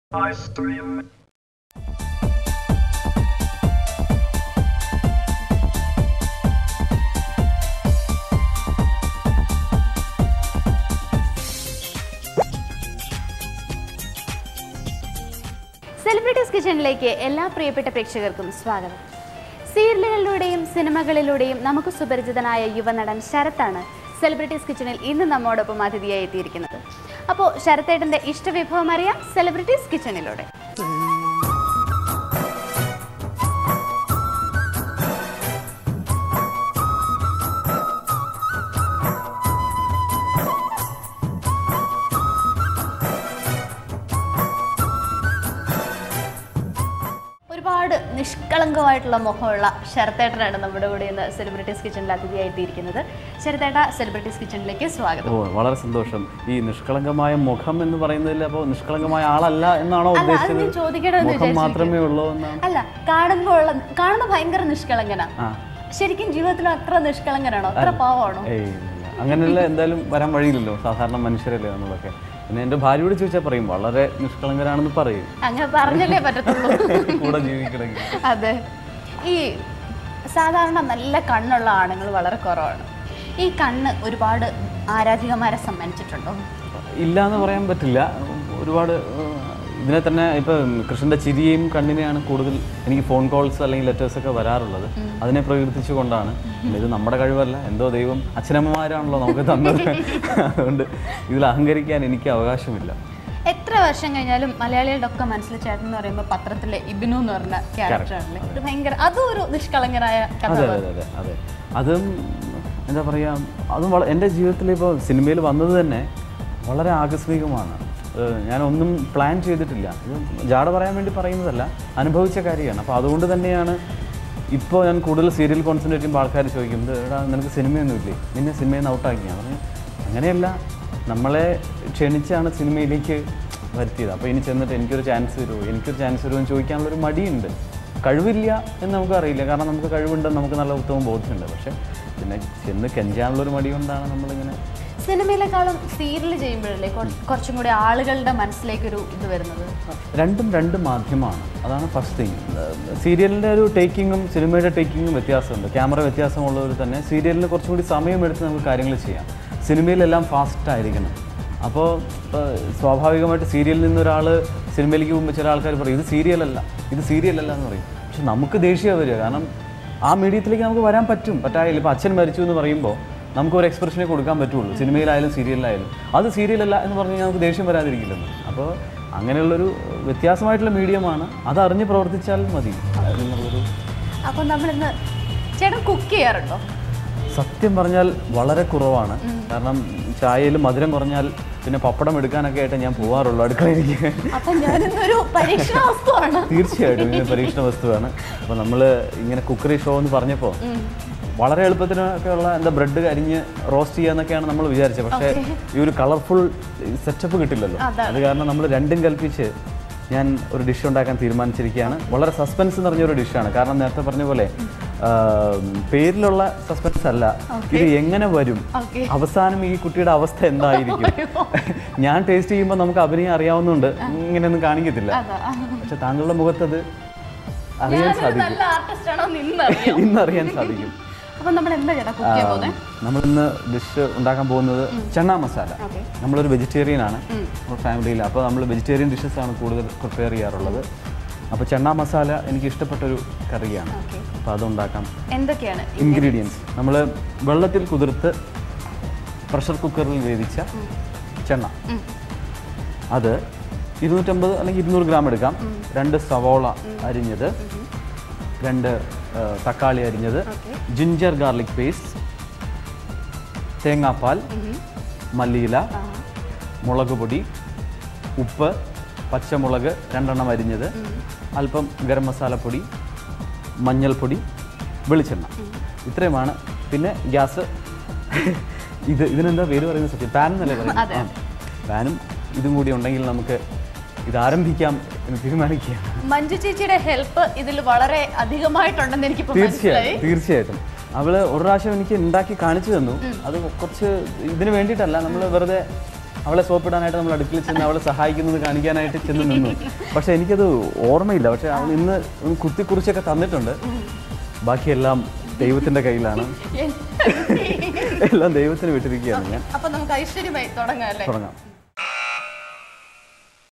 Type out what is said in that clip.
I stream. Celebrities കിച്ചണിലേക്ക് എല്ലാ പ്രിയപ്പെട്ട പ്രേക്ഷകർക്കും സ്വാഗതം സീരിയലുകളിലൂടെയും സിനിമകളിലൂടെയും നമുക്ക് സുപരിചിതനായ യുവനടൻ ശരത്താണ് സെലിബ്രിറ്റീസ് കിച്ചണിൽ ഇന്ന് നമ്മോടൊപ്പം അതിഥിയായി എത്തിയിരിക്കുന്നത് അപ്പോൾ ശരത്തേട്ടൻ്റെ ഇഷ്ടവിഭവം അറിയാം സെലിബ്രിറ്റീസ് കിച്ചണിലൂടെ ഒരുപാട് നിഷ്കളങ്കമായിട്ടുള്ള മുഖമുള്ള ശരത്തേട്ടനാണ് നമ്മുടെ കൂടെ ഇന്ന് സെലിബ്രിറ്റീസ് കിച്ചണിൽ അതിഥിയായിട്ടിരിക്കുന്നത് ശരത്തേട്ട സെലിബ്രിറ്റീസ് കിച്ചണിലേക്ക് സ്വാഗതം ഓ വളരെ സന്തോഷം ഈ നിഷ്കളങ്കമായ മുഖം എന്ന് പറയുന്നതിൽ അപ്പോൾ നിഷ്കളങ്കമായ ആളല്ല എന്നാണോ അല്ല, അത് ഞാൻ ഉദ്ദേശിച്ചത് ചോദിക്കണമെന്ന് മുഖം മാത്രമേ ഉള്ളൂ എന്നാണ് അല്ല കാണുമ്പോൾ ഉള്ള കാണുമ്പോൾ ഭയങ്കര നിഷ്കളങ്കനാ ആ ശരിക്കും ജീവിതത്തിൽ അത്ര നിഷ്കളങ്കനാണോ അത്ര പാവമാണോ ഏയ് ഇല്ല. അങ്ങനെയല്ല എന്തായാലും വരാൻ വഴിയില്ലല്ലോ സാധാരണ മനുഷ്യരല്ലേ നമ്മളൊക്കെ പിന്നെ എൻ്റെ ഭാര്യയോട് ചോദിച്ചാൽ പറയും വളരെ നിഷ്കളങ്കരാണെന്ന് പറയും അങ്ങനെ പറഞ്ഞല്ലേ പറ്റത്തുള്ളൂ കൂടെ ജീവിക്കണമെങ്കിൽ അതെ ഈ സാധാരണ നല്ല കണ്ണുള്ള ആണുങ്ങൾ വളരെ കുറവാണ് ഈ കണ്ണ് ഒരുപാട് ആരാധികമാരെ സമ്മാനിച്ചിട്ടുണ്ടോ ഇല്ല എന്ന് പറയാൻ പറ്റില്ല ഒരുപാട് ഏഹ്, ഇതിനെ തന്നെ ഇപ്പം കൃഷ്ണന്റെ ചിരിയും കണ്ണിനെയാണ് കൂടുതൽ എനിക്ക് ഫോൺ കോൾസ് അല്ലെങ്കിൽ ലെറ്റേഴ്സ് ഒക്കെ വരാറുള്ളത് അതിനെ പ്രകീർത്തിച്ചുകൊണ്ടാണ് പിന്നെ ഇത് നമ്മുടെ കഴിവല്ല എന്തോ ദൈവം അച്ഛനമ്മമാരാണല്ലോ നമുക്ക് തന്നത് അതുകൊണ്ട് ഇതിൽ അഹങ്കരിക്കാൻ എനിക്ക് അവകാശമില്ല എത്ര വർഷം കഴിഞ്ഞാലും മലയാളികളുടെ ഒക്കെ മനസ്സിൽ ചേട്ടൻ എന്ന് പറയുമ്പോൾ പത്രത്തിലെ ഇബിനു എന്ന് പറഞ്ഞ ക്യാരക്ടറാണല്ലേ ഒരു ഭയങ്കര അതും ഒരു നിഷ്കളങ്കനായ കഥ അതെ അതെ അതെ അതെ അതും എന്താ പറയുക അതും വള എൻ്റെ ജീവിതത്തിൽ ഇപ്പോൾ സിനിമയിൽ വന്നത് തന്നെ വളരെ ആകസ്മികമാണ് ഏഹ് ഞാനൊന്നും പ്ലാൻ ചെയ്തിട്ടില്ല ഇത് ജാട പറയാൻ വേണ്ടി പറയുന്നതല്ല അനുഭവിച്ച കാര്യമാണ് അപ്പോൾ അതുകൊണ്ട് തന്നെയാണ് ഇപ്പോൾ ഞാൻ കൂടുതൽ സീരിയൽ കോൺസെൻട്രേറ്റ് ചെയ്യുമ്പോൾ ആൾക്കാർ ചോദിക്കുന്നത് എടാ നിനക്ക് സിനിമയൊന്നുമില്ലേ നിന്നെ സിനിമയിൽ നിന്ന് ഔട്ടാക്കി ഞാൻ പറഞ്ഞു അങ്ങനെയല്ല നമ്മളെ ക്ഷണിച്ചാണ് സിനിമയിലേക്ക് വരുത്തിയത് അപ്പോൾ ഇനി ചെന്നിട്ട് എനിക്കൊരു ചാൻസ് തരുമോ എനിക്കൊരു ചാൻസ് തരുമോ എന്ന് ചോദിക്കാനുള്ളൊരു മടിയുണ്ട് കഴിവില്ല എന്ന് നമുക്ക് അറിയില്ല കാരണം നമുക്ക് കഴിവുണ്ടെന്ന് നമുക്ക് നല്ല ഉത്തമ ബോധ്യമുണ്ട് പക്ഷെ പിന്നെ ചെന്ന് കെഞ്ചാനുള്ളൊരു മടി കൊണ്ടാണ് നമ്മളിങ്ങനെ സിനിമയിലെക്കാളും സീരിയൽ ചെയ്യുമ്പോഴല്ലേ കുറ- കുറച്ചും കൂടി ആളുകളുടെ മനസ്സിലേക്കൊരു ഇത് വരുന്നത് രണ്ടും രണ്ട് മാധ്യമമാണ് അതാണ് ഫസ്റ്റ് തിങ് സീരിയലിൻ്റെ ഒരു ടേക്കിങ്ങും സിനിമയുടെ ടേക്കിങ്ങും വ്യത്യാസമുണ്ട് ക്യാമറ വ്യത്യാസമുള്ളവർ തന്നെ സീരിയലിന് കുറച്ചും കൂടി സമയമെടുത്ത് നമുക്ക് കാര്യങ്ങൾ ചെയ്യാം സിനിമയിലെല്ലാം ഫാസ്റ്റ് ആയിരിക്കണം അപ്പോൾ സ്വാഭാവികമായിട്ട് സീരിയലിൽ നിന്ന് ഒരാൾ സിനിമയിലേക്ക് പോകുമ്പോൾ ചില ആൾക്കാർ പറയും ഇത് സീരിയലല്ല ഇത് സീരിയലല്ല എന്ന് പറയും പക്ഷെ നമുക്ക് ദേഷ്യം വരിക കാരണം ആ മീഡിയത്തിലേക്ക് നമുക്ക് വരാൻ പറ്റും പറ്റായില്ല ഇപ്പോൾ അച്ഛൻ മരിച്ചു എന്ന് പറയുമ്പോൾ നമുക്ക് ഒരു എക്സ്പ്രഷനെ കൊടുക്കാൻ പറ്റുള്ളൂ സിനിമയിലായാലും സീരിയലിലായാലും അത് സീരിയലല്ല എന്ന് പറഞ്ഞു കഴിഞ്ഞാൽ നമുക്ക് ദേഷ്യം വരാതിരിക്കില്ലെന്ന് അപ്പോൾ അങ്ങനെയുള്ളൊരു വ്യത്യാസമായിട്ടുള്ള മീഡിയമാണ് അത് അറിഞ്ഞ് പ്രവർത്തിച്ചാൽ മതി എന്നുള്ളൊരു അപ്പോൾ നമ്മളിന്ന് ചേട്ടൻ കുക്ക് ചെയ്യാറുണ്ടോ സത്യം പറഞ്ഞാൽ വളരെ കുറവാണ് കാരണം ചായയിൽ മധുരം കുറഞ്ഞാൽ പിന്നെ പപ്പടം എടുക്കാനൊക്കെ ആയിട്ട് ഞാൻ പോകാറുള്ളൂ അടുക്കളയിലേക്ക് അപ്പം ഞാനിന്നൊരു പരീക്ഷണ വസ്തുവാണ് തീർച്ചയായിട്ടും ഇത് പരീക്ഷണ വസ്തുവാണ് അപ്പോൾ നമ്മൾ ഇങ്ങനെ കുക്കറി ഷോ എന്ന് പറഞ്ഞപ്പോൾ വളരെ എളുപ്പത്തിനൊക്കെ ഉള്ള എന്താ ബ്രെഡ് അരിഞ്ഞ് റോസ്റ്റ് ചെയ്യാന്നൊക്കെയാണ് നമ്മൾ വിചാരിച്ചത് പക്ഷേ ഈ ഒരു കളർഫുൾ സെറ്റപ്പ് കിട്ടില്ലല്ലോ അത് കാരണം നമ്മൾ രണ്ടും കൽപ്പിച്ച് ഞാൻ ഒരു ഡിഷ് ഉണ്ടാക്കാൻ തീരുമാനിച്ചിരിക്കുകയാണ് വളരെ സസ്പെൻസ് നിറഞ്ഞ ഒരു ഡിഷാണ് കാരണം നേരത്തെ പറഞ്ഞ പോലെ ആ, പേരിലുള്ള സസ്പെൻസ് അല്ല ഇത് എങ്ങനെ വരും ഓക്കെ അവസാനം ഈ കുട്ടിയുടെ അവസ്ഥ എന്തായിരിക്കും ഞാൻ ടേസ്റ്റ് ചെയ്യുമ്പോൾ നമുക്ക് അഭിനയം അറിയാവുന്നതുകൊണ്ട് ഇങ്ങനെയൊന്നും കാണിക്കത്തില്ല പക്ഷെ താങ്കളുടെ മുഖത്തത് അറിയാൻ സാധിക്കും നല്ല ആർട്ടിസ്റ്റ് ആണോ നിന്നറിയാം ഇന്നറിയാൻ സാധിക്കും അപ്പം നമ്മൾ എന്താ ചേട്ടാ കുക്ക് ചെയ്യാൻ പോകുന്നത് നമ്മളിന്ന് ഡിഷ് ഉണ്ടാക്കാൻ പോകുന്നത് ചണ്ണ മസാല ഓക്കെ നമ്മളൊരു വെജിറ്റേറിയൻ ആണ് നമ്മുടെ ഫാമിലിയിൽ അപ്പോൾ നമ്മൾ വെജിറ്റേറിയൻ ഡിഷസ് ആണ് കൂടുതൽ പ്രിപ്പയർ ചെയ്യാറുള്ളത് അപ്പോൾ ചണ്ണ മസാല എനിക്ക് ഇഷ്ടപ്പെട്ടൊരു കറിയാണ് ഓക്കെ അപ്പോൾ അതുണ്ടാക്കാം എന്തൊക്കെയാണ് ഇൻഗ്രീഡിയൻസ് നമ്മൾ വെള്ളത്തിൽ കുതിർത്ത് പ്രഷർ കുക്കറിൽ വേവിച്ച ചെണ്ണ ഉം. അത് ഇരുന്നൂറ്റമ്പത് അല്ലെങ്കിൽ ഇരുന്നൂറ് ഗ്രാം എടുക്കാം രണ്ട് സവോള അരിഞ്ഞത് രണ്ട് ആ, തക്കാളി അരിഞ്ഞത് ഓക്കെ ജിഞ്ചർ ഗാർലിക് പേസ്റ്റ് തേങ്ങാപ്പാൽ മല്ലിയില മുളക് പൊടി ഉപ്പ് പച്ചമുളക് രണ്ടെണ്ണം അരിഞ്ഞത് അല്പം ഗരം മസാലപ്പൊടി മഞ്ഞൾപ്പൊടി വെളിച്ചെണ്ണ ഇത്രയുമാണ് പിന്നെ ഗ്യാസ് ഇത് ഇതിനെന്താ പേര് പറയുന്നത് സത്യം പാൻ എന്നല്ലേ പറയുന്നത് ആ. പാനും ഇതും കൂടി ഉണ്ടെങ്കിൽ നമുക്ക് ഇത് ആരംഭിക്കാം എന്ന് തീരുമാനിക്കുക മഞ്ജു ചേച്ചിയുടെ ഹെൽപ്പ് ഇതിൽ വളരെ അധികമായിട്ടുണ്ടെന്ന് എനിക്കിപ്പോ മനസ്സിലായി തീർച്ചയായിട്ടും തീർച്ചയായിട്ടും അവള് ഒരു പ്രാവശ്യം എനിക്ക് ഉണ്ടാക്കി കാണിച്ചു തന്നു അത് കുറച്ച് ഇതിന് വേണ്ടിയിട്ടല്ല നമ്മൾ വെറുതെ അവളെ സോപ്പിടാനായിട്ട് നമ്മൾ അടുക്കളയിൽ ചെന്ന് അവളെ സഹായിക്കുന്നത് കാണിക്കാനായിട്ട് ചെന്ന് നിന്നു പക്ഷെ എനിക്കത് ഓർമ്മയില്ല പക്ഷെ അവൾ ഇന്ന് കുത്തിക്കുറിച്ചൊക്കെ തന്നിട്ടുണ്ട് ബാക്കിയെല്ലാം ദൈവത്തിന്റെ കയ്യിലാണ് എല്ലാം ദൈവത്തിന് വിട്ടിരിക്കുകയാണ് ഞാൻ അപ്പൊ നമുക്ക് ഐശ്വര്യമായി തുടങ്ങാം അല്ലേ തുടങ്ങാം